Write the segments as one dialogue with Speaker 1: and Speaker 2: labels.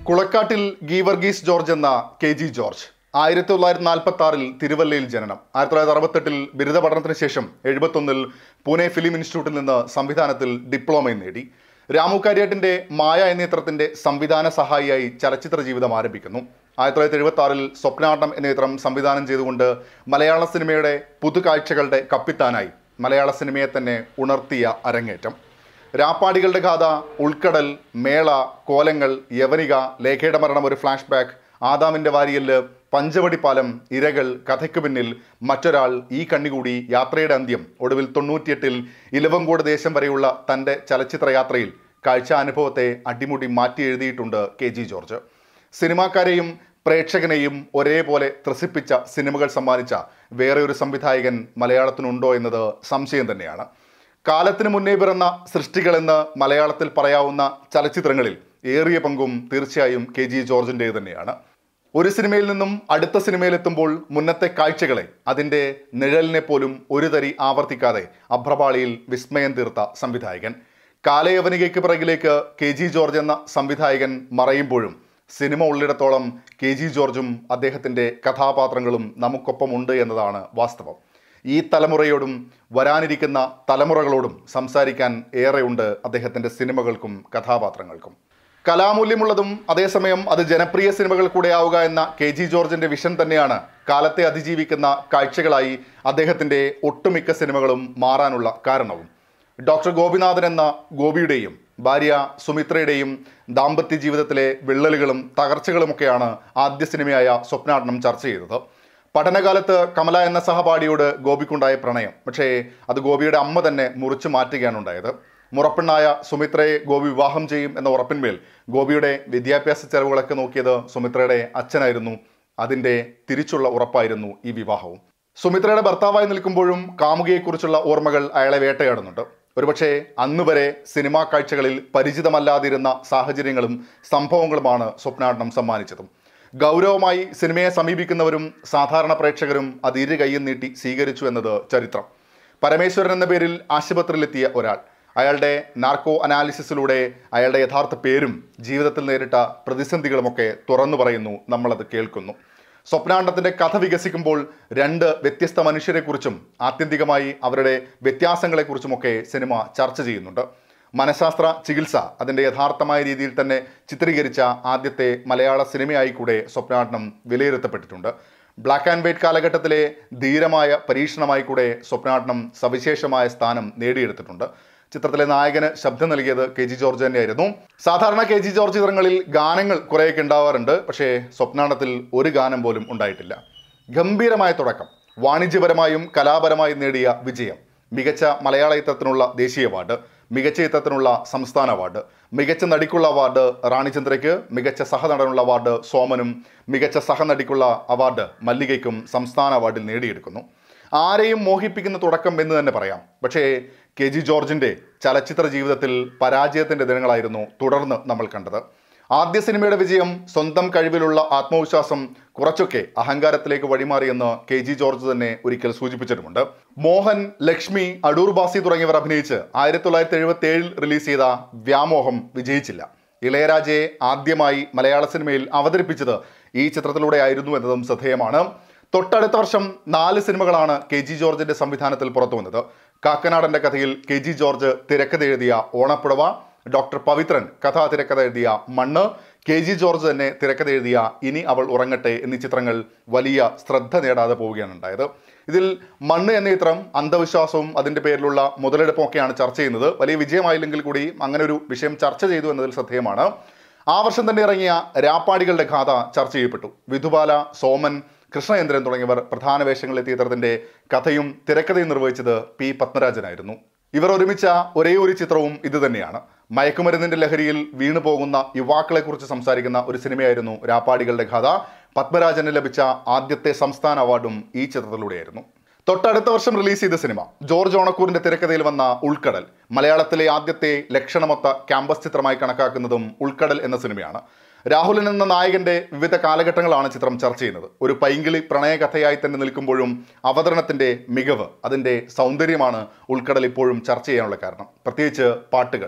Speaker 1: കുളക്കാട്ടിൽ Geevarghese George എന്ന K G George ആയിരത്തി തൊള്ളായിരത്തി നാൽപ്പത്തി ആറിൽ തിരുവല്ലയിൽ ജനനം ആയിരത്തി തൊള്ളായിരത്തി അറുപത്തെട്ടിൽ ബിരുദ പഠനത്തിന് ശേഷം എഴുപത്തൊന്നിൽ പൂനെ ഫിലിം ഇൻസ്റ്റിറ്റ്യൂട്ടിൽ നിന്ന് സംവിധാനത്തിൽ ഡിപ്ലോമയും നേടി രാമു കാര്യാട്ടിന്റെ മായ എന്ന ചിത്രത്തിന്റെ സംവിധാന സഹായിയായി ചലച്ചിത്ര ജീവിതം ആരംഭിക്കുന്നു ആയിരത്തി തൊള്ളായിരത്തി എഴുപത്തി ആറിൽ സ്വപ്നാട്ടം എന്ന ചിത്രം സംവിധാനം ചെയ്തുകൊണ്ട് മലയാള സിനിമയുടെ പുതുകാഴ്ചകളുടെ കപ്പിത്താനായി മലയാള സിനിമയെ തന്നെ ഉണർത്തിയ അരങ്ങേറ്റം രാപ്പാടികളുടെ ഗാഥ ഉൾക്കടൽ മേള കോലങ്ങൾ യവനിക ലേഖയുടെ മരണം ഒരു ഫ്ലാഷ് ബാക്ക് ആദാമിന്റെ വാരിയല് പഞ്ചവടിപ്പാലം ഇരകൾ കഥയ്ക്ക് പിന്നിൽ മറ്റൊരാൾ ഈ കണ്ണികൂടി യാത്രയുടെ അന്ത്യം ഒടുവിൽ തൊണ്ണൂറ്റിയെട്ടിൽ ഇലവങ്കോട് ദേശം വരെയുള്ള തൻ്റെ ചലച്ചിത്ര യാത്രയിൽ കാഴ്ച അനുഭവത്തെ അടിമുടി മാറ്റി എഴുതിയിട്ടുണ്ട് കെ ജി ജോർജ് സിനിമാക്കാരെയും പ്രേക്ഷകനെയും ഒരേപോലെ ത്രസിപ്പിച്ച സിനിമകൾ സമ്മാനിച്ച വേറെ ഒരു സംവിധായകൻ മലയാളത്തിനുണ്ടോ എന്നത് സംശയം തന്നെയാണ് കാലത്തിന് മുന്നേ പിറന്ന സൃഷ്ടികളെന്ന് മലയാളത്തിൽ പറയാവുന്ന ചലച്ചിത്രങ്ങളിൽ ഏറിയ പങ്കും തീർച്ചയായും കെ ജി ജോർജിൻ്റെ തന്നെയാണ് ഒരു സിനിമയിൽ നിന്നും അടുത്ത സിനിമയിലെത്തുമ്പോൾ മുന്നത്തെ കാഴ്ചകളെ അതിൻ്റെ നിഴലിനെ പോലും ഒരു തരി ആവർത്തിക്കാതെ അഭ്രപാളിയിൽ വിസ്മയം തീർത്ത സംവിധായകൻ കാലയവനികയ്ക്ക് പിറകിലേക്ക് കെ ജി ജോർജ് എന്ന സംവിധായകൻ മറയുമ്പോഴും സിനിമ ഉള്ളിടത്തോളം കെ ജി ജോർജും അദ്ദേഹത്തിൻ്റെ കഥാപാത്രങ്ങളും നമുക്കൊപ്പമുണ്ട് എന്നതാണ് വാസ്തവം ഈ തലമുറയോടും വരാനിരിക്കുന്ന തലമുറകളോടും സംസാരിക്കാൻ ഏറെയുണ്ട് അദ്ദേഹത്തിൻ്റെ സിനിമകൾക്കും കഥാപാത്രങ്ങൾക്കും കലാമൂല്യമുള്ളതും അതേസമയം അത് ജനപ്രിയ സിനിമകൾ കൂടെ ആവുക എന്ന കെ ജി ജോർജിന്റെ വിഷൻ തന്നെയാണ് കാലത്തെ അതിജീവിക്കുന്ന കാഴ്ചകളായി അദ്ദേഹത്തിന്റെ ഒട്ടുമിക്ക സിനിമകളും മാറാനുള്ള കാരണവും ഡോക്ടർ ഗോപിനാഥൻ എന്ന ഗോപിയുടെയും ഭാര്യ സുമിത്രയുടെയും ദാമ്പത്യ ജീവിതത്തിലെ വിള്ളലുകളും തകർച്ചകളുമൊക്കെയാണ് ആദ്യ സിനിമയായ സ്വപ്നാടനം ചർച്ച ചെയ്തത് പഠനകാലത്ത് കമല എന്ന സഹപാഠിയോട് ഗോപിക്കുണ്ടായ പ്രണയം പക്ഷേ അത് ഗോപിയുടെ അമ്മ തന്നെ മുറിച്ചു മാറ്റുകയാണ് ഉണ്ടായത് മുറപ്പെണ്ണായ സുമിത്രയെ ഗോപി വിവാഹം ചെയ്യും എന്ന ഉറപ്പിന്മേൽ ഗോപിയുടെ വിദ്യാഭ്യാസ ചെലവുകളൊക്കെ നോക്കിയത് സുമിത്രയുടെ അച്ഛനായിരുന്നു അതിൻ്റെ തിരിച്ചുള്ള ഉറപ്പായിരുന്നു ഈ വിവാഹവും സുമിത്രയുടെ ഭർത്താവായി നിൽക്കുമ്പോഴും കാമുകിയെക്കുറിച്ചുള്ള ഓർമ്മകൾ അയാളെ വേട്ടയാടുന്നുണ്ട് ഒരുപക്ഷെ അന്ന് വരെ സിനിമാ കാഴ്ചകളിൽ പരിചിതമല്ലാതിരുന്ന സാഹചര്യങ്ങളും സംഭവങ്ങളുമാണ് സ്വപ്നാടനം സമ്മാനിച്ചതും ഗൗരവമായി സിനിമയെ സമീപിക്കുന്നവരും സാധാരണ പ്രേക്ഷകരും അത് ഇരു കൈയും നീട്ടി സ്വീകരിച്ചു എന്നത് ചരിത്രം പരമേശ്വരൻ എന്ന പേരിൽ ആശുപത്രിയിലെത്തിയ ഒരാൾ അയാളുടെ നാർക്കോ അനാലിസിസിലൂടെ അയാളുടെ യഥാർത്ഥ പേരും ജീവിതത്തിൽ നേരിട്ട പ്രതിസന്ധികളുമൊക്കെ തുറന്നു പറയുന്നു നമ്മളത് കേൾക്കുന്നു സ്വപ്നാണ്ടത്തിന്റെ കഥ വികസിക്കുമ്പോൾ രണ്ട് വ്യത്യസ്ത മനുഷ്യരെക്കുറിച്ചും ആത്യന്തികമായി അവരുടെ വ്യത്യാസങ്ങളെക്കുറിച്ചുമൊക്കെ സിനിമ ചർച്ച ചെയ്യുന്നുണ്ട് മനഃശാസ്ത്ര ചികിത്സ അതിൻ്റെ യഥാർത്ഥമായ രീതിയിൽ തന്നെ ചിത്രീകരിച്ച ആദ്യത്തെ മലയാള സിനിമയായി കൂടെ സ്വപ്നാടനം വിലയിരുത്തപ്പെട്ടിട്ടുണ്ട് ബ്ലാക്ക് ആൻഡ് വൈറ്റ് കാലഘട്ടത്തിലെ ധീരമായ പരീക്ഷണമായി കൂടെ സ്വപ്നാടനം സവിശേഷമായ സ്ഥാനം നേടിയെടുത്തിട്ടുണ്ട് ചിത്രത്തിലെ നായകന് ശബ്ദം നൽകിയത് കെ ജി ജോർജ് തന്നെയായിരുന്നു സാധാരണ കെ ജി ജോർജ് ചിത്രങ്ങളിൽ ഗാനങ്ങൾ കുറേയൊക്കെ ഉണ്ടാവാറുണ്ട് പക്ഷേ സ്വപ്നാടനത്തിൽ ഒരു ഗാനം പോലും ഉണ്ടായിട്ടില്ല ഗംഭീരമായ തുടക്കം വാണിജ്യപരമായും കലാപരമായും നേടിയ വിജയം മികച്ച മലയാള ചിത്രത്തിനുള്ള ദേശീയ അവാർഡ് മികച്ച ചിത്രത്തിനുള്ള സംസ്ഥാന അവാർഡ് മികച്ച നടിക്കുള്ള അവാർഡ് റാണിചന്ദ്രയ്ക്ക് മികച്ച സഹനടനുള്ള അവാർഡ് സോമനും മികച്ച സഹനടിക്കുള്ള അവാർഡ് മല്ലികയ്ക്കും സംസ്ഥാന അവാർഡിൽ നേടിയെടുക്കുന്നു ആരെയും മോഹിപ്പിക്കുന്ന തുടക്കം എന്ന് തന്നെ പറയാം പക്ഷേ കെ ജി ജോർജിൻ്റെ ചലച്ചിത്ര ജീവിതത്തിൽ പരാജയത്തിൻ്റെ ദിനങ്ങളായിരുന്നു തുടർന്ന് നമ്മൾ കണ്ടത് ആദ്യ സിനിമയുടെ വിജയം സ്വന്തം കഴിവിലുള്ള ആത്മവിശ്വാസം കുറച്ചൊക്കെ അഹങ്കാരത്തിലേക്ക് വഴിമാറിയെന്ന് കെ ജി ജോർജ് തന്നെ ഒരിക്കൽ സൂചിപ്പിച്ചിട്ടുമുണ്ട് മോഹൻ ലക്ഷ്മി അടൂർ ബാസി തുടങ്ങിയവർ അഭിനയിച്ച് ആയിരത്തി തൊള്ളായിരത്തി എഴുപത്തി ഏഴിൽ റിലീസ് ചെയ്ത വ്യാമോഹം വിജയിച്ചില്ല ഇളയരാജയെ ആദ്യമായി മലയാള സിനിമയിൽ അവതരിപ്പിച്ചത് ഈ ചിത്രത്തിലൂടെ ആയിരുന്നു എന്നതും ശ്രദ്ധേയമാണ് തൊട്ടടുത്ത വർഷം നാല് സിനിമകളാണ് കെ ജി ജോർജിന്റെ സംവിധാനത്തിൽ പുറത്തു വന്നത് കാക്കനാടന്റെ കഥയിൽ കെ ജി ജോർജ് തിരക്കഥ എഴുതിയ ഓണപ്പുടവ ഡോക്ടർ പവിത്രൻ കഥാ തിരക്കഥ എഴുതിയ മണ്ണ് കെ ജി ജോർജ് തന്നെ തിരക്കഥ എഴുതിയ ഇനി അവൾ ഉറങ്ങട്ടെ എന്നീ ചിത്രങ്ങൾ വലിയ ശ്രദ്ധ നേടാതെ പോവുകയാണ് ഉണ്ടായത് ഇതിൽ മണ്ണ് എന്ന ചിത്രം അന്ധവിശ്വാസവും അതിൻ്റെ പേരിലുള്ള മുതലെടുപ്പൊക്കെയാണ് ചർച്ച ചെയ്യുന്നത് വലിയ വിജയമായില്ലെങ്കിൽ കൂടി അങ്ങനെ ഒരു വിഷയം ചർച്ച ചെയ്തു എന്നതിൽ ശ്രദ്ധേയമാണ് ആ വർഷം തന്നെ ഇറങ്ങിയ രാപ്പാടികളുടെ ഗാഥ ചർച്ച ചെയ്യപ്പെട്ടു വിധുബാല സോമൻ കൃഷ്ണചന്ദ്രൻ തുടങ്ങിയവർ പ്രധാന വേഷങ്ങളിലെത്തിയ ചിത്രത്തിന്റെ കഥയും തിരക്കഥയും നിർവഹിച്ചത് പി പത്മരാജനായിരുന്നു ഇവർ ഒരുമിച്ച ഒരേ ഒരു ചിത്രവും ഇത് തന്നെയാണ് മയക്കുമരുന്നിന്റെ ലഹരിയിൽ വീണു പോകുന്ന യുവാക്കളെക്കുറിച്ച് സംസാരിക്കുന്ന ഒരു സിനിമയായിരുന്നു രാപ്പാടികളുടെ കഥ പത്മരാജന് ലഭിച്ച ആദ്യത്തെ സംസ്ഥാന അവാർഡും ഈ ചിത്രത്തിലൂടെയായിരുന്നു തൊട്ടടുത്ത വർഷം റിലീസ് ചെയ്ത സിനിമ ജോർജ് ഓണക്കൂറിന്റെ തിരക്കഥയിൽ വന്ന ഉൾക്കടൽ മലയാളത്തിലെ ആദ്യത്തെ ലക്ഷണമൊത്ത ക്യാമ്പസ് ചിത്രമായി കണക്കാക്കുന്നതും ഉൾക്കടൽ എന്ന സിനിമയാണ് രാഹുലൻ എന്ന നായകന്റെ വിവിധ കാലഘട്ടങ്ങളാണ് ചിത്രം ചർച്ച ചെയ്യുന്നത് ഒരു പൈങ്കിളി പ്രണയകഥയായി തന്നെ നിൽക്കുമ്പോഴും അവതരണത്തിന്റെ മികവ് അതിന്റെ സൗന്ദര്യമാണ് ഉൾക്കടൽ ഇപ്പോഴും ചർച്ച ചെയ്യാനുള്ള കാരണം പ്രത്യേകിച്ച് പാട്ടുകൾ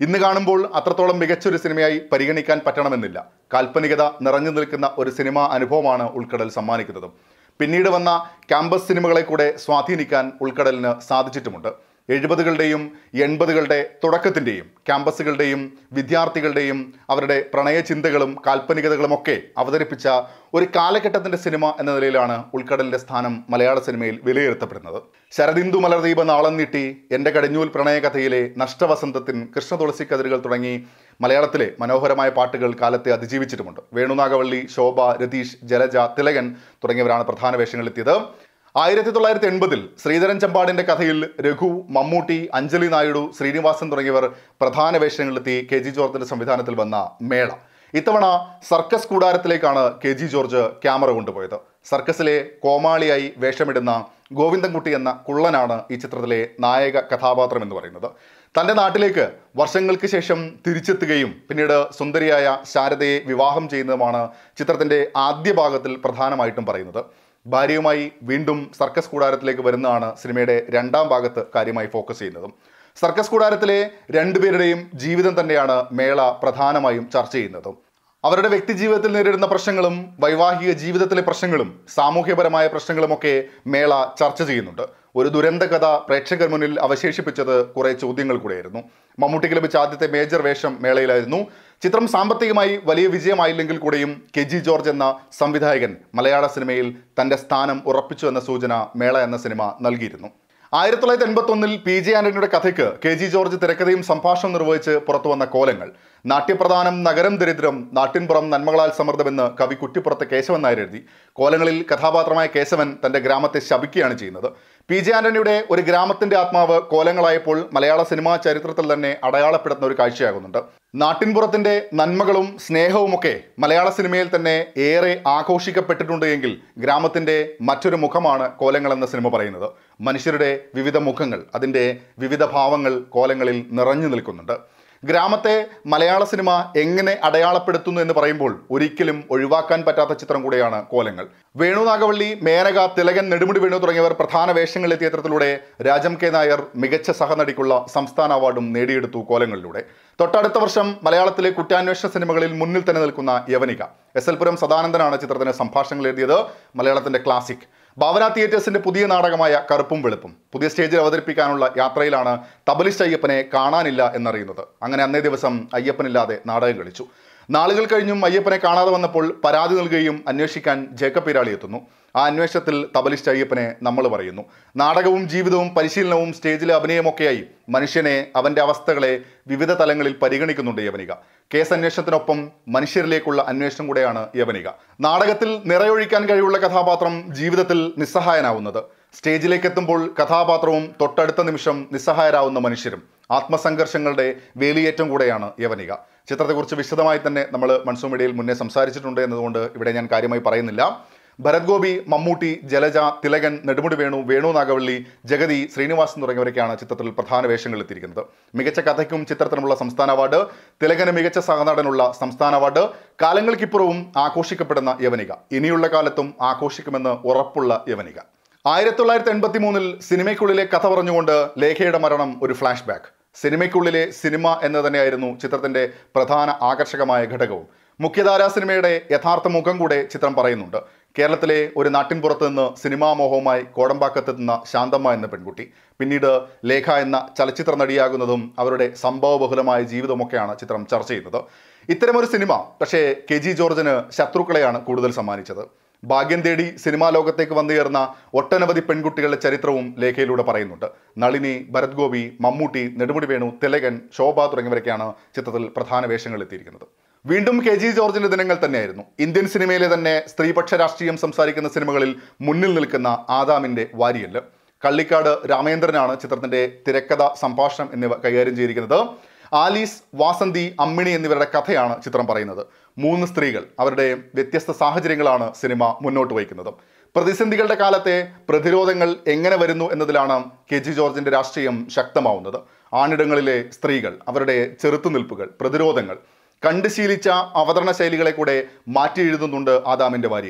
Speaker 1: ഇന്ന് കാണുമ്പോൾ അത്രത്തോളം മികച്ചൊരു സിനിമയായി പരിഗണിക്കാൻ പറ്റണമെന്നില്ല കാൽപ്പനികത നിറഞ്ഞു നിൽക്കുന്ന ഒരു സിനിമാ അനുഭവമാണ് ഉൾക്കടൽ സമ്മാനിക്കുന്നത് പിന്നീട് വന്ന ക്യാമ്പസ് സിനിമകളെ കൂടെ സ്വാധീനിക്കാൻ ഉൾക്കടലിന് സാധിച്ചിട്ടുമുണ്ട് എഴുപതുകളുടെയും എൺപതുകളുടെ തുടക്കത്തിൻ്റെയും ക്യാമ്പസുകളുടെയും വിദ്യാർത്ഥികളുടെയും അവരുടെ പ്രണയചിന്തകളും കാൽപ്പനികതകളുമൊക്കെ അവതരിപ്പിച്ച ഒരു കാലഘട്ടത്തിൻ്റെ സിനിമ എന്ന നിലയിലാണ് ഉൾക്കടലിൻ്റെ സ്ഥാനം മലയാള സിനിമയിൽ വിലയിരുത്തപ്പെടുന്നത് ശരദിന്ദു മലർദീപ നാളം നീട്ടി എൻ്റെ കടിഞ്ഞൂൽ പ്രണയകഥയിലെ നഷ്ടവസന്തത്തിൻ കൃഷ്ണതുളസി കതിരുകൾ തുടങ്ങി മലയാളത്തിലെ മനോഹരമായ പാട്ടുകൾ കാലത്തെ അതിജീവിച്ചിട്ടുമുണ്ട് വേണുനാഗവള്ളി ശോഭ രതീഷ് ജലജ തിലകൻ തുടങ്ങിയവരാണ് പ്രധാന വേഷങ്ങളിലെത്തിയത് ആയിരത്തി തൊള്ളായിരത്തി എൺപതിൽ ശ്രീധരൻ ചമ്പാടിന്റെ കഥയിൽ രഘു മമ്മൂട്ടി അഞ്ജലി നായിഡു ശ്രീനിവാസൻ തുടങ്ങിയവർ പ്രധാന വേഷങ്ങളിലെത്തി കെ ജി ജോർജിന്റെ സംവിധാനത്തിൽ വന്ന മേള ഇത്തവണ സർക്കസ് കൂടാരത്തിലേക്കാണ് കെ ജി ജോർജ് ക്യാമറ കൊണ്ടുപോയത് സർക്കസിലെ കോമാളിയായി വേഷമിടുന്ന ഗോവിന്ദൻകുട്ടി എന്ന കുള്ളനാണ് ഈ ചിത്രത്തിലെ നായക കഥാപാത്രം എന്ന് പറയുന്നത് തൻ്റെ നാട്ടിലേക്ക് വർഷങ്ങൾക്ക് ശേഷം തിരിച്ചെത്തുകയും പിന്നീട് സുന്ദരിയായ ശാരദയെ വിവാഹം ചെയ്യുന്നതുമാണ് ചിത്രത്തിൻ്റെ ആദ്യ ഭാഗത്തിൽ പ്രധാനമായിട്ടും പറയുന്നത് ഭാര്യയുമായി വീണ്ടും സർക്കസ് കൂടാരത്തിലേക്ക് വരുന്നതാണ് സിനിമയുടെ രണ്ടാം ഭാഗത്ത് കാര്യമായി ഫോക്കസ് ചെയ്യുന്നതും സർക്കസ് കൂടാരത്തിലെ രണ്ടുപേരുടെയും ജീവിതം തന്നെയാണ് മേള പ്രധാനമായും ചർച്ച ചെയ്യുന്നതും അവരുടെ വ്യക്തി ജീവിതത്തിൽ നേരിടുന്ന പ്രശ്നങ്ങളും വൈവാഹിക ജീവിതത്തിലെ പ്രശ്നങ്ങളും സാമൂഹ്യപരമായ പ്രശ്നങ്ങളുമൊക്കെ മേള ചർച്ച ചെയ്യുന്നുണ്ട് ഒരു ദുരന്ത കഥ പ്രേക്ഷകർ മുന്നിൽ അവശേഷിപ്പിച്ചത് കുറെ ചോദ്യങ്ങൾ കൂടെയായിരുന്നു മമ്മൂട്ടിക്ക് ലഭിച്ച ആദ്യത്തെ മേജർ വേഷം മേളയിലായിരുന്നു ചിത്രം സാമ്പത്തികമായി വലിയ വിജയമായില്ലെങ്കിൽ കൂടെയും കെ ജി ജോർജ് എന്ന സംവിധായകൻ മലയാള സിനിമയിൽ തന്റെ സ്ഥാനം ഉറപ്പിച്ചു എന്ന സൂചന മേള എന്ന സിനിമ നൽകിയിരുന്നു ആയിരത്തി തൊള്ളായിരത്തി എൺപത്തി ഒന്നിൽ പി ജെ ആന്റണിയുടെ കഥയ്ക്ക് കെ ജി ജോർജ് തിരക്കഥയും സംഭാഷണം നിർവഹിച്ച് പുറത്തു വന്ന കോലങ്ങൾ നാട്യപ്രധാനം നഗരം ദരിദ്രം നാട്ടിൻപുറം നന്മകളാൽ സമൃദ്ധമെന്ന് കവി കുറ്റിപ്പുറത്ത് കേശവൻ നായർ എഴുതി കോലങ്ങളിൽ കഥാപാത്രമായ കേശവൻ തന്റെ ഗ്രാമത്തെ ശപിക്കുകയാണ് ചെയ്യുന്നത് പി ജെ ആന്റണിയുടെ ഒരു ഗ്രാമത്തിന്റെ ആത്മാവ് കോലങ്ങളായപ്പോൾ മലയാള സിനിമാ ചരിത്രത്തിൽ തന്നെ അടയാളപ്പെടുത്തുന്ന ഒരു കാഴ്ചയാകുന്നുണ്ട് നാട്ടിൻപുറത്തിന്റെ നന്മകളും സ്നേഹവുമൊക്കെ മലയാള സിനിമയിൽ തന്നെ ഏറെ ആഘോഷിക്കപ്പെട്ടിട്ടുണ്ട് എങ്കിൽ ഗ്രാമത്തിന്റെ മറ്റൊരു മുഖമാണ് കോലങ്ങൾ എന്ന സിനിമ പറയുന്നത് മനുഷ്യരുടെ വിവിധ മുഖങ്ങൾ അതിൻ്റെ വിവിധ ഭാവങ്ങൾ കോലങ്ങളിൽ നിറഞ്ഞു നിൽക്കുന്നുണ്ട് ഗ്രാമത്തെ മലയാള സിനിമ എങ്ങനെ അടയാളപ്പെടുത്തുന്നു എന്ന് പറയുമ്പോൾ ഒരിക്കലും ഒഴിവാക്കാൻ പറ്റാത്ത ചിത്രം കൂടെയാണ് കോലങ്ങൾ വേണു നാഗവള്ളി മേനക തിലകൻ നെടുമുടി വേണു തുടങ്ങിയവർ പ്രധാന വേഷങ്ങളിലെത്തിയ ചിത്രത്തിലൂടെ രാജം കെ നായർ മികച്ച സഹനടിക്കുള്ള സംസ്ഥാന അവാർഡും നേടിയെടുത്തു കോലങ്ങളിലൂടെ തൊട്ടടുത്ത വർഷം മലയാളത്തിലെ കുറ്റാന്വേഷണ സിനിമകളിൽ മുന്നിൽ തന്നെ നിൽക്കുന്ന യവനിക എസ് എൽ പുരം സദാനന്ദനാണ് ചിത്രത്തിന് സംഭാഷണങ്ങൾ എഴുതിയത് മലയാളത്തിന്റെ ക്ലാസിക് ഭാവന തിയേറ്റേഴ്സിന്റെ പുതിയ നാടകമായ കറുപ്പും വെളുപ്പും പുതിയ സ്റ്റേജിൽ അവതരിപ്പിക്കാനുള്ള യാത്രയിലാണ് തബലിസ്റ്റ് അയ്യപ്പനെ കാണാനില്ല എന്നറിയുന്നത് അങ്ങനെ അന്നേ ദിവസം അയ്യപ്പനില്ലാതെ നാടകം കളിച്ചു നാളുകൾ കഴിഞ്ഞും അയ്യപ്പനെ കാണാതെ വന്നപ്പോൾ പരാതി നൽകുകയും അന്വേഷിക്കാൻ ജേക്കബ് പിരാളി എത്തുന്നു ആ അന്വേഷണത്തിൽ തബലിസ്റ്റ് അയ്യപ്പനെ നമ്മൾ പറയുന്നു നാടകവും ജീവിതവും പരിശീലനവും സ്റ്റേജിലെ അഭിനയമൊക്കെയായി മനുഷ്യനെ അവൻ്റെ അവസ്ഥകളെ വിവിധ തലങ്ങളിൽ പരിഗണിക്കുന്നുണ്ട് യവനിക കേസ് അന്വേഷണത്തിനൊപ്പം മനുഷ്യരിലേക്കുള്ള അന്വേഷണം കൂടെയാണ് യവനിക നാടകത്തിൽ നിറയൊഴിക്കാൻ കഴിവുള്ള കഥാപാത്രം ജീവിതത്തിൽ നിസ്സഹായനാവുന്നത് സ്റ്റേജിലേക്ക് എത്തുമ്പോൾ കഥാപാത്രവും തൊട്ടടുത്ത നിമിഷം നിസ്സഹായരാവുന്ന മനുഷ്യരും ആത്മസംഘർഷങ്ങളുടെ വേലിയേറ്റം കൂടെയാണ് യവനിക ചിത്രത്തെക്കുറിച്ച് വിശദമായി തന്നെ നമ്മൾ മൺസൂൺ മീഡിയയിൽ മുന്നേ സംസാരിച്ചിട്ടുണ്ട് എന്നതുകൊണ്ട് ഇവിടെ ഞാൻ കാര്യമായി പറയുന്നില്ല ഭരത് ഗോപി മമ്മൂട്ടി ജലജ തിലകൻ നെടുമുടി വേണു വേണു നാഗവള്ളി ജഗതി ശ്രീനിവാസൻ തുടങ്ങിയവരൊക്കെയാണ് ചിത്രത്തിൽ പ്രധാന വേഷങ്ങളിൽ എത്തിയിരിക്കുന്നത് മികച്ച കഥയ്ക്കും ചിത്രത്തിനുമുള്ള സംസ്ഥാന അവാർഡ് തിലകന് മികച്ച സഹനടനുള്ള സംസ്ഥാന അവാർഡ് കാലങ്ങൾക്കിപ്പുറവും ആഘോഷിക്കപ്പെടുന്ന യവനിക ഇനിയുള്ള കാലത്തും ആഘോഷിക്കുമെന്ന് ഉറപ്പുള്ള യവനിക ആയിരത്തി തൊള്ളായിരത്തി എൺപത്തി മൂന്നിൽ സിനിമയ്ക്കുള്ളിലെ കഥ പറഞ്ഞുകൊണ്ട് ലേഖയുടെ മരണം ഒരു ഫ്ലാഷ് ബാക്ക് സിനിമയ്ക്കുള്ളിലെ സിനിമ എന്ന് തന്നെയായിരുന്നു ചിത്രത്തിന്റെ പ്രധാന ആകർഷകമായ ഘടകവും മുഖ്യധാരാ സിനിമയുടെ യഥാർത്ഥ മുഖം കൂടെ ചിത്രം പറയുന്നുണ്ട് കേരളത്തിലെ ഒരു നാട്ടിൻപുറത്ത് നിന്ന് സിനിമാ മോഹവുമായി കോടമ്പാക്കത്തെത്തുന്ന ശാന്തമ്മ എന്ന പെൺകുട്ടി പിന്നീട് ലേഖ എന്ന ചലച്ചിത്ര നടിയാകുന്നതും അവരുടെ സംഭവബഹുലമായ ജീവിതമൊക്കെയാണ് ചിത്രം ചർച്ച ചെയ്യുന്നത് ഇത്തരമൊരു സിനിമ പക്ഷേ കെ ജി ജോർജിന് ശത്രുക്കളെയാണ് കൂടുതൽ സമ്മാനിച്ചത് ഭാഗ്യം തേടി സിനിമാ ലോകത്തേക്ക് വന്നുചേർന്ന ഒട്ടനവധി പെൺകുട്ടികളുടെ ചരിത്രവും ലേഖയിലൂടെ പറയുന്നുണ്ട് നളിനി ഭരത് ഗോപി മമ്മൂട്ടി നെടുമുടി വേണു തിലകൻ ശോഭ തുടങ്ങിയവരൊക്കെയാണ് ചിത്രത്തിൽ പ്രധാന വേഷങ്ങൾ എത്തിയിരിക്കുന്നത് വീണ്ടും കെ ജി ജോർജിന്റെ ദിനങ്ങൾ തന്നെയായിരുന്നു ഇന്ത്യൻ സിനിമയിലെ തന്നെ സ്ത്രീപക്ഷ രാഷ്ട്രീയം സംസാരിക്കുന്ന സിനിമകളിൽ മുന്നിൽ നിൽക്കുന്ന ആദാമിന്റെ വാരിയല് കള്ളിക്കാട് രാമേന്ദ്രനാണ് ചിത്രത്തിന്റെ തിരക്കഥ സംഭാഷണം എന്നിവ കൈകാര്യം ചെയ്തിരിക്കുന്നത് ആലീസ് വാസന്തി അമ്മിണി എന്നിവരുടെ കഥയാണ് ചിത്രം പറയുന്നത് മൂന്ന് സ്ത്രീകൾ അവരുടെ വ്യത്യസ്ത സാഹചര്യങ്ങളാണ് സിനിമ മുന്നോട്ട് വയ്ക്കുന്നത് പ്രതിസന്ധികളുടെ കാലത്തെ പ്രതിരോധങ്ങൾ എങ്ങനെ വരുന്നു എന്നതിലാണ് കെ ജി ജോർജിന്റെ രാഷ്ട്രീയം ശക്തമാവുന്നത് ആണിടങ്ങളിലെ സ്ത്രീകൾ അവരുടെ ചെറുത്തുനിൽപ്പുകൾ പ്രതിരോധങ്ങൾ കണ്ട് ശീലിച്ച അവതരണ ശൈലികളെ കൂടെ മാറ്റി എഴുതുന്നുണ്ട് ആദാമിന്റെ വാരിയല്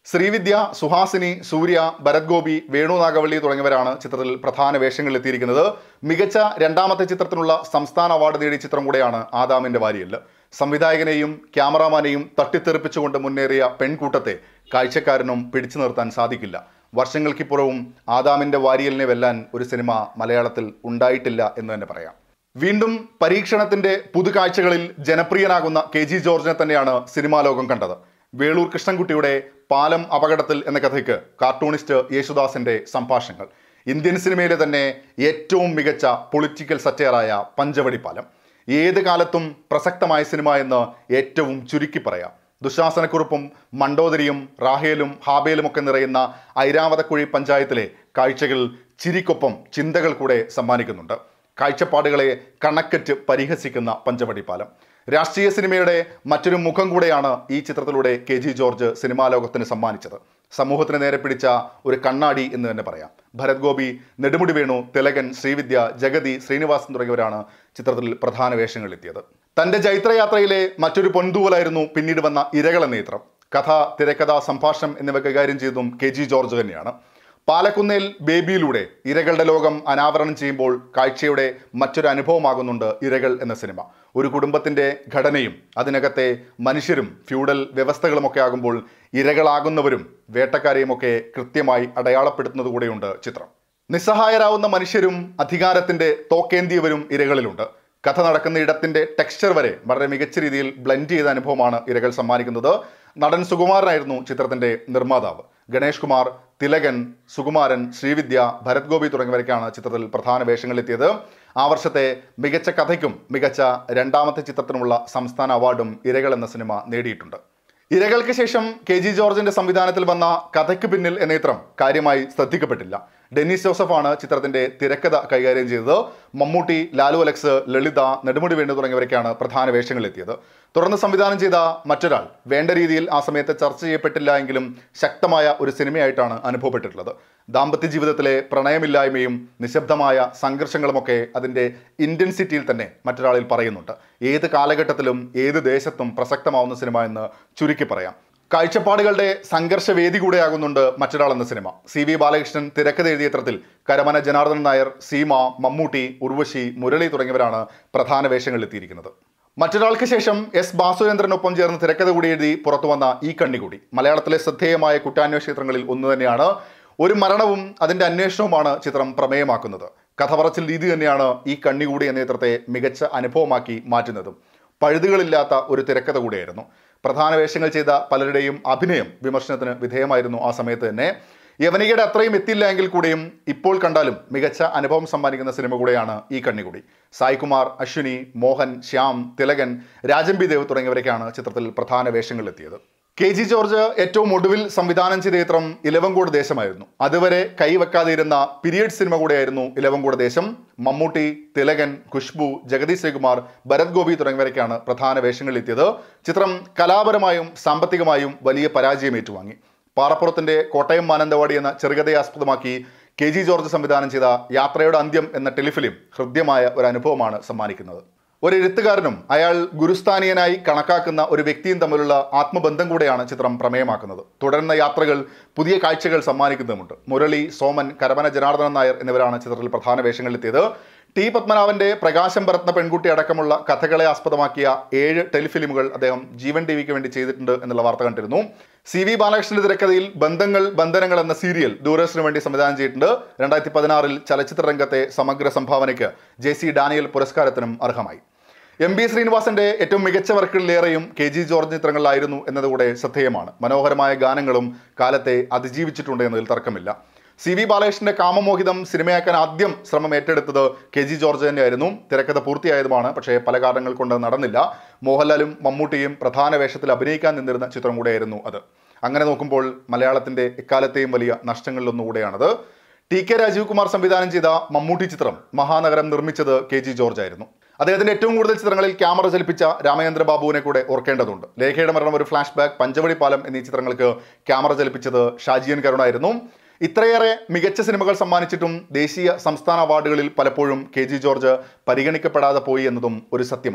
Speaker 1: ശ്രീവിദ്യ സുഹാസിനി സൂര്യ ഭരത് ഗോപി വേണു നാഗവള്ളി തുടങ്ങിയവരാണ് ചിത്രത്തിൽ പ്രധാന വേഷങ്ങളിൽ എത്തിയിരിക്കുന്നത് മികച്ച രണ്ടാമത്തെ ചിത്രത്തിനുള്ള സംസ്ഥാന അവാർഡ് നേടിയ ചിത്രം കൂടെയാണ് ആദാമിന്റെ വാരിയൽ സംവിധായകനെയും ക്യാമറാമാനെയും തട്ടിത്തെറിപ്പിച്ചുകൊണ്ട് മുന്നേറിയ പെൺകൂട്ടത്തെ കാഴ്ചക്കാരനും പിടിച്ചു നിർത്താൻ സാധിക്കില്ല വർഷങ്ങൾക്കിപ്പുറവും ആദാമിന്റെ വാരിയലിനെ വെല്ലാൻ ഒരു സിനിമ മലയാളത്തിൽ ഉണ്ടായിട്ടില്ല എന്ന് തന്നെ പറയാം വീണ്ടും പരീക്ഷണത്തിന്റെ പുതുകാഴ്ചകളിൽ ജനപ്രിയനാകുന്ന കെ ജി ജോർജിനെ തന്നെയാണ് സിനിമാ ലോകം കണ്ടത് വേളൂർ കൃഷ്ണൻകുട്ടിയുടെ പാലം അപകടത്തിൽ എന്ന കഥയ്ക്ക് കാർട്ടൂണിസ്റ്റ് യേശുദാസിന്റെ സംഭാഷണങ്ങൾ ഇന്ത്യൻ സിനിമയിലെ തന്നെ ഏറ്റവും മികച്ച പൊളിറ്റിക്കൽ സറ്റയറായ പഞ്ചവടി പാലം ഏത് കാലത്തും പ്രസക്തമായ സിനിമ എന്ന് ഏറ്റവും ചുരുക്കി പറയാം ദുശാസനക്കുറിപ്പും മണ്ടോദരിയും റാഹേലും ഹാബേലും ഒക്കെ നിറയുന്ന ഐരാവതക്കുഴി പഞ്ചായത്തിലെ കാഴ്ചകൾ ചിരിക്കൊപ്പം ചിന്തകൾ കൂടെ സമ്മാനിക്കുന്നുണ്ട് കാഴ്ചപ്പാടുകളെ കണക്കറ്റ് പരിഹസിക്കുന്ന പഞ്ചവടി പാലം രാഷ്ട്രീയ സിനിമയുടെ മറ്റൊരു മുഖം കൂടെയാണ് ഈ ചിത്രത്തിലൂടെ കെ ജി ജോർജ് സിനിമാ ലോകത്തിന് സമ്മാനിച്ചത് സമൂഹത്തിന് നേരെ പിടിച്ച ഒരു കണ്ണാടി എന്ന് തന്നെ പറയാം ഭരത് ഗോപി നെടുമുടി വേണു തിലകൻ ശ്രീവിദ്യ ജഗതി ശ്രീനിവാസൻ തുടങ്ങിയവരാണ് ചിത്രത്തിൽ പ്രധാന വേഷങ്ങളിലെത്തിയത് തന്റെ ജൈത്രയാത്രയിലെ മറ്റൊരു പൊൻതൂവലായിരുന്നു പിന്നീട് വന്ന ഇരകൾ എന്ന ചിത്രം കഥ തിരക്കഥ സംഭാഷണം എന്നിവ കൈകാര്യം ചെയ്തതും കെ ജി ജോർജ് തന്നെയാണ് പാലക്കുന്നേൽ ബേബിയിലൂടെ ഇരകളുടെ ലോകം അനാവരണം ചെയ്യുമ്പോൾ കാഴ്ചയുടെ മറ്റൊരു അനുഭവമാകുന്നുണ്ട് ഇരകൾ എന്ന സിനിമ ഒരു കുടുംബത്തിന്റെ ഘടനയും അതിനകത്തെ മനുഷ്യരും ഫ്യൂഡൽ വ്യവസ്ഥകളുമൊക്കെ ആകുമ്പോൾ ഇരകളാകുന്നവരും വേട്ടക്കാരെയുമൊക്കെ കൃത്യമായി അടയാളപ്പെടുത്തുന്നത് കൂടെയുണ്ട് ചിത്രം നിസ്സഹായരാവുന്ന മനുഷ്യരും അധികാരത്തിന്റെ തോക്കേന്തിയവരും ഇരകളിലുണ്ട് കഥ നടക്കുന്ന ഇടത്തിന്റെ ടെക്സ്ചർ വരെ വളരെ മികച്ച രീതിയിൽ ബ്ലെൻഡ് ചെയ്ത അനുഭവമാണ് ഇരകൾ സമ്മാനിക്കുന്നത് നടൻ സുകുമാരനായിരുന്നു ചിത്രത്തിന്റെ നിർമ്മാതാവ് ഗണേഷ് കുമാർ തിലകൻ സുകുമാരൻ ശ്രീവിദ്യ ഭരത് ഗോപി തുടങ്ങിയവരൊക്കെയാണ് ചിത്രത്തിൽ പ്രധാന വേഷങ്ങളിലെത്തിയത് ആ വർഷത്തെ മികച്ച കഥയ്ക്കും മികച്ച രണ്ടാമത്തെ ചിത്രത്തിനുമുള്ള സംസ്ഥാന അവാർഡും ഇരകൾ എന്ന സിനിമ നേടിയിട്ടുണ്ട് ഇരകൾക്ക് ശേഷം കെ ജി ജോർജിന്റെ സംവിധാനത്തിൽ വന്ന കഥയ്ക്ക് പിന്നിൽ എന്ന ചിത്രം കാര്യമായി ശ്രദ്ധിക്കപ്പെട്ടില്ല ഡെന്നിസ് ജോസഫാണ് ചിത്രത്തിന്റെ തിരക്കഥ കൈകാര്യം ചെയ്തത് മമ്മൂട്ടി ലാലു അലക്സ് ലളിത നെടുമുടി വേണു തുടങ്ങിയവരൊക്കെയാണ് പ്രധാന വേഷങ്ങളിലെത്തിയത് തുടർന്ന് സംവിധാനം ചെയ്ത മറ്റൊരാൾ വേണ്ട രീതിയിൽ ആ സമയത്ത് ചർച്ച ചെയ്യപ്പെട്ടില്ല എങ്കിലും ശക്തമായ ഒരു സിനിമയായിട്ടാണ് അനുഭവപ്പെട്ടിട്ടുള്ളത് ദാമ്പത്യ ജീവിതത്തിലെ പ്രണയമില്ലായ്മയും നിശബ്ദമായ സംഘർഷങ്ങളുമൊക്കെ അതിൻ്റെ ഇൻറ്റൻസിറ്റിയിൽ തന്നെ മറ്റൊരാളിൽ പറയുന്നുണ്ട് ഏത് കാലഘട്ടത്തിലും ഏത് ദേശത്തും പ്രസക്തമാവുന്ന സിനിമ എന്ന് ചുരുക്കി പറയാം കാഴ്ചപ്പാടുകളുടെ സംഘർഷവേദി കൂടെയാകുന്നുണ്ട് മറ്റൊരാൾ എന്ന സിനിമ സി വി ബാലകൃഷ്ണൻ തിരക്കഥ എഴുതിയ ചിത്രത്തിൽ കരമന ജനാർദ്ദൻ നായർ സീമ മമ്മൂട്ടി ഉർവശി മുരളി തുടങ്ങിയവരാണ് പ്രധാന വേഷങ്ങളിലെത്തിയിരിക്കുന്നത് മറ്റൊരാൾക്ക് ശേഷം എസ് ബാസുരേന്ദ്രനൊപ്പം ചേർന്ന് തിരക്കഥ കൂടി എഴുതി പുറത്തു വന്ന ഈ കണ്ണികൂടി മലയാളത്തിലെ ശ്രദ്ധേയമായ കുറ്റാന്വേഷണ ചിത്രങ്ങളിൽ ഒന്ന് തന്നെയാണ് ഒരു മരണവും അതിൻ്റെ അന്വേഷണവുമാണ് ചിത്രം പ്രമേയമാക്കുന്നത് കഥ പറച്ചിൽ രീതി തന്നെയാണ് ഈ കണ്ണികൂടി എന്ന ചിത്രത്തെ മികച്ച അനുഭവമാക്കി മാറ്റുന്നതും പഴുതുകളില്ലാത്ത ഒരു തിരക്കഥ കൂടിയായിരുന്നു പ്രധാന വേഷങ്ങൾ ചെയ്ത പലരുടെയും അഭിനയം വിമർശനത്തിന് വിധേയമായിരുന്നു ആ സമയത്ത് തന്നെ യവനികയുടെ അത്രയും എത്തില്ല എങ്കിൽ കൂടിയും ഇപ്പോൾ കണ്ടാലും മികച്ച അനുഭവം സമ്മാനിക്കുന്ന സിനിമ കൂടെയാണ് ഈ കണ്ണികൂടി സായ്കുമാർ അശ്വിനി മോഹൻ ശ്യാം തിലകൻ രാജംബി ദേവ് തുടങ്ങിയവരൊക്കെയാണ് ചിത്രത്തിൽ പ്രധാന വേഷങ്ങളിലെത്തിയത് കെ ജി ജോർജ് ഏറ്റവും ഒടുവിൽ സംവിധാനം ചെയ്ത ചിത്രം ഇലവങ്കോട് ദേശമായിരുന്നു അതുവരെ കൈവെക്കാതെ ഇരുന്ന പീരിയഡ് സിനിമ കൂടെയായിരുന്നു ഇലവങ്കോട് ദേശം മമ്മൂട്ടി തിലകൻ ഖുഷ്ബു ജഗതി ശ്രീകുമാർ ഭരത് ഗോപി തുടങ്ങിയവരൊക്കെയാണ് പ്രധാന വേഷങ്ങളിലെത്തിയത് ചിത്രം കലാപരമായും സാമ്പത്തികമായും വലിയ പരാജയം ഏറ്റുവാങ്ങി പാറപ്പുറത്തിന്റെ കോട്ടയം മാനന്തവാടി എന്ന ചെറുകഥയെ ആസ്പദമാക്കി കെ ജി ജോർജ് സംവിധാനം ചെയ്ത യാത്രയുടെ അന്ത്യം എന്ന ടെലിഫിലിം ഹൃദ്യമായ ഒരു അനുഭവമാണ് സമ്മാനിക്കുന്നത് ഒരു എഴുത്തുകാരനും അയാൾ ഗുരുസ്ഥാനീയനായി കണക്കാക്കുന്ന ഒരു വ്യക്തിയും തമ്മിലുള്ള ആത്മബന്ധം കൂടെയാണ് ചിത്രം പ്രമേയമാക്കുന്നത് തുടരുന്ന യാത്രകൾ പുതിയ കാഴ്ചകൾ സമ്മാനിക്കുന്നുമുണ്ട് മുരളി സോമൻ കരമന ജനാർദ്ദനൻ നായർ എന്നിവരാണ് ചിത്രത്തിൽ പ്രധാന വേഷങ്ങളിലെത്തിയത് ടി പത്മനാഭന്റെ പ്രകാശം പരത്തുന്ന പെൺകുട്ടി അടക്കമുള്ള കഥകളെ ആസ്പദമാക്കിയ ഏഴ് ടെലിഫിലിമുകൾ അദ്ദേഹം ജീവൻ ടി വിക്ക് വേണ്ടി ചെയ്തിട്ടുണ്ട് എന്നുള്ള വാർത്ത കണ്ടിരുന്നു സി വി ബാലകൃഷ്ണന്റെ തിരക്കഥയിൽ ബന്ധങ്ങൾ ബന്ധനങ്ങൾ എന്ന സീരിയൽ ദൂരദർശന് വേണ്ടി സംവിധാനം ചെയ്തിട്ടുണ്ട് രണ്ടായിരത്തി പതിനാറിൽ ചലച്ചിത്ര രംഗത്തെ സമഗ്ര സംഭാവനയ്ക്ക് ജെ സി ഡാനിയൽ പുരസ്കാരത്തിനും അർഹമായി എം ബി ശ്രീനിവാസന്റെ ഏറ്റവും മികച്ച വർക്കുകളിലേറെയും കെ ജി ജോർജ് ചിത്രങ്ങളിലായിരുന്നു എന്നതുകൂടെ ശ്രദ്ധേയമാണ് മനോഹരമായ ഗാനങ്ങളും കാലത്തെ അതിജീവിച്ചിട്ടുണ്ട് എന്നതിൽ തർക്കമില്ല സി വി ബാലകൃഷ്ണന്റെ കാമമോഹിതം സിനിമയാക്കാൻ ആദ്യം ശ്രമം ഏറ്റെടുത്തത് കെ ജി ജോർജ് തന്നെയായിരുന്നു തിരക്കഥ പൂർത്തിയായതുമാണ് പക്ഷേ പല കാരണങ്ങൾ കൊണ്ട് അത് നടന്നില്ല മോഹൻലാലും മമ്മൂട്ടിയും പ്രധാന വേഷത്തിൽ അഭിനയിക്കാൻ നിന്നിരുന്ന ചിത്രം കൂടെയായിരുന്നു അത് അങ്ങനെ നോക്കുമ്പോൾ മലയാളത്തിന്റെ എക്കാലത്തെയും വലിയ നഷ്ടങ്ങളിലൊന്നുകൂടെയാണത് ടി കെ രാജീവ് കുമാർ സംവിധാനം ചെയ്ത മമ്മൂട്ടി ചിത്രം മഹാനഗരം നിർമ്മിച്ചത് കെ ജി ജോർജ് ആയിരുന്നു അദ്ദേഹത്തിന്റെ ഏറ്റവും കൂടുതൽ ചിത്രങ്ങളിൽ ക്യാമറ ചലിപ്പിച്ച രാമചന്ദ്ര ബാബുവിനെ കൂടെ ഓർക്കേണ്ടതുണ്ട് ലേഖയുടെ മരണം ഒരു ഫ്ലാഷ് ബാക്ക് പഞ്ചവടി പാലം എന്നീ ചിത്രങ്ങൾക്ക് ക്യാമറ ചലിപ്പിച്ചത് ഷാജിയൻ കരുണായിരുന്നു ഇത്രയേറെ മികച്ച സിനിമകൾ സമ്മാനിച്ചിട്ടും ദേശീയ സംസ്ഥാന അവാർഡുകളിൽ പലപ്പോഴും കെ ജി ജോർജ് പരിഗണിക്കപ്പെടാതെ പോയി എന്നതും ഒരു സത്യമാണ്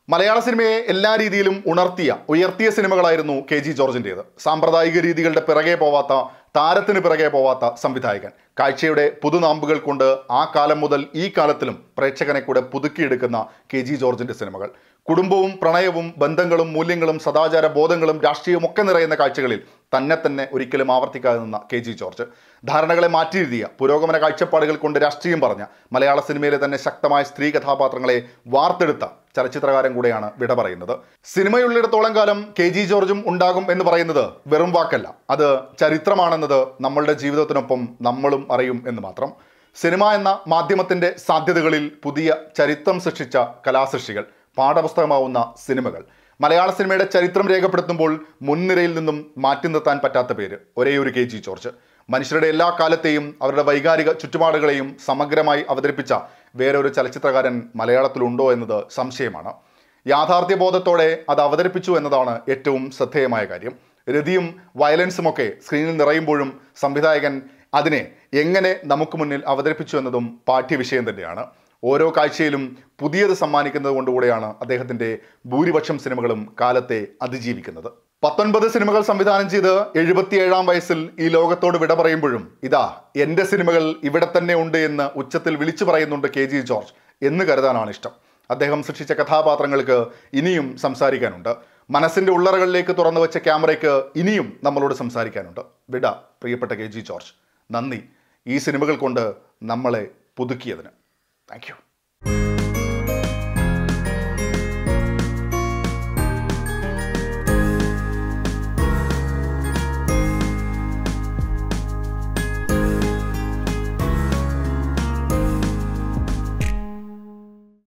Speaker 1: മലയാള സിനിമയെ എല്ലാ രീതിയിലും ഉണർത്തിയ ഉയർത്തിയ സിനിമകളായിരുന്നു കെ ജി ജോർജിൻ്റേത് സാമ്പ്രദായിക രീതികളുടെ പിറകെ പോവാത്ത താരത്തിന് പിറകെ പോവാത്ത സംവിധായകൻ കാഴ്ചയുടെ പുതുനാമ്പുകൾ കൊണ്ട് ആ കാലം മുതൽ ഈ കാലത്തിലും പ്രേക്ഷകനെ കൂടെ പുതുക്കിയെടുക്കുന്ന കെ ജി ജോർജിന്റെ സിനിമകൾ കുടുംബവും പ്രണയവും ബന്ധങ്ങളും മൂല്യങ്ങളും സദാചാര ബോധങ്ങളും രാഷ്ട്രീയവും ഒക്കെ നിറയുന്ന കാഴ്ചകളിൽ തന്നെ തന്നെ ഒരിക്കലും ആവർത്തിക്കാതെ നിന്ന കെ ജി ജോർജ് ധാരണകളെ മാറ്റിയെഴുതിയ പുരോഗമന കാഴ്ചപ്പാടുകൾ കൊണ്ട് രാഷ്ട്രീയം പറഞ്ഞ മലയാള സിനിമയിലെ തന്നെ ശക്തമായ സ്ത്രീ കഥാപാത്രങ്ങളെ വാർത്തെടുത്ത ചലച്ചിത്രകാരൻ കൂടെയാണ് വിട പറയുന്നത് സിനിമയുള്ളിടത്തോളം കാലം കെ ജി ജോർജും ഉണ്ടാകും എന്ന് പറയുന്നത് വെറും വാക്കല്ല അത് ചരിത്രമാണെന്നത് നമ്മളുടെ ജീവിതത്തിനൊപ്പം നമ്മളും അറിയും എന്ന് മാത്രം സിനിമ എന്ന മാധ്യമത്തിന്റെ സാധ്യതകളിൽ പുതിയ ചരിത്രം സൃഷ്ടിച്ച കലാസൃഷ്ടികൾ പാഠപുസ്തകമാവുന്ന സിനിമകൾ മലയാള സിനിമയുടെ ചരിത്രം രേഖപ്പെടുത്തുമ്പോൾ മുൻനിരയിൽ നിന്നും മാറ്റി നിർത്താൻ പറ്റാത്ത പേര് ഒരേ ഒരു കെ ജി ജോർജ് മനുഷ്യരുടെ എല്ലാ കാലത്തെയും അവരുടെ വൈകാരിക ചുറ്റുപാടുകളെയും സമഗ്രമായി അവതരിപ്പിച്ച വേറൊരു ചലച്ചിത്രകാരൻ മലയാളത്തിലുണ്ടോ എന്നത് സംശയമാണ് യാഥാർത്ഥ്യബോധത്തോടെ അത് അവതരിപ്പിച്ചു എന്നതാണ് ഏറ്റവും ശ്രദ്ധേയമായ കാര്യം രതിയും വയലൻസും ഒക്കെ സ്ക്രീനിൽ നിറയുമ്പോഴും സംവിധായകൻ അതിനെ എങ്ങനെ നമുക്ക് മുന്നിൽ അവതരിപ്പിച്ചു എന്നതും പാഠ്യവിഷയം തന്നെയാണ് ഓരോ കാഴ്ചയിലും പുതിയത് സമ്മാനിക്കുന്നത് കൊണ്ടുകൂടെയാണ് അദ്ദേഹത്തിൻ്റെ ഭൂരിപക്ഷം സിനിമകളും കാലത്തെ അതിജീവിക്കുന്നത് പത്തൊൻപത് സിനിമകൾ സംവിധാനം ചെയ്ത് എഴുപത്തിയേഴാം വയസ്സിൽ ഈ ലോകത്തോട് വിട പറയുമ്പോഴും ഇതാ എൻ്റെ സിനിമകൾ ഇവിടെ തന്നെ ഉണ്ട് എന്ന് ഉച്ചത്തിൽ വിളിച്ചു പറയുന്നുണ്ട് കെ ജി ജോർജ് എന്ന് കരുതാനാണ് ഇഷ്ടം അദ്ദേഹം സൃഷ്ടിച്ച കഥാപാത്രങ്ങൾക്ക് ഇനിയും സംസാരിക്കാനുണ്ട് മനസ്സിൻ്റെ ഉള്ളറകളിലേക്ക് തുറന്നു വെച്ച ക്യാമറയ്ക്ക് ഇനിയും നമ്മളോട് സംസാരിക്കാനുണ്ട് വിട പ്രിയപ്പെട്ട കെ ജി ജോർജ് നന്ദി ഈ സിനിമകൾ കൊണ്ട് നമ്മളെ പുതുക്കിയതിന് താങ്ക് യു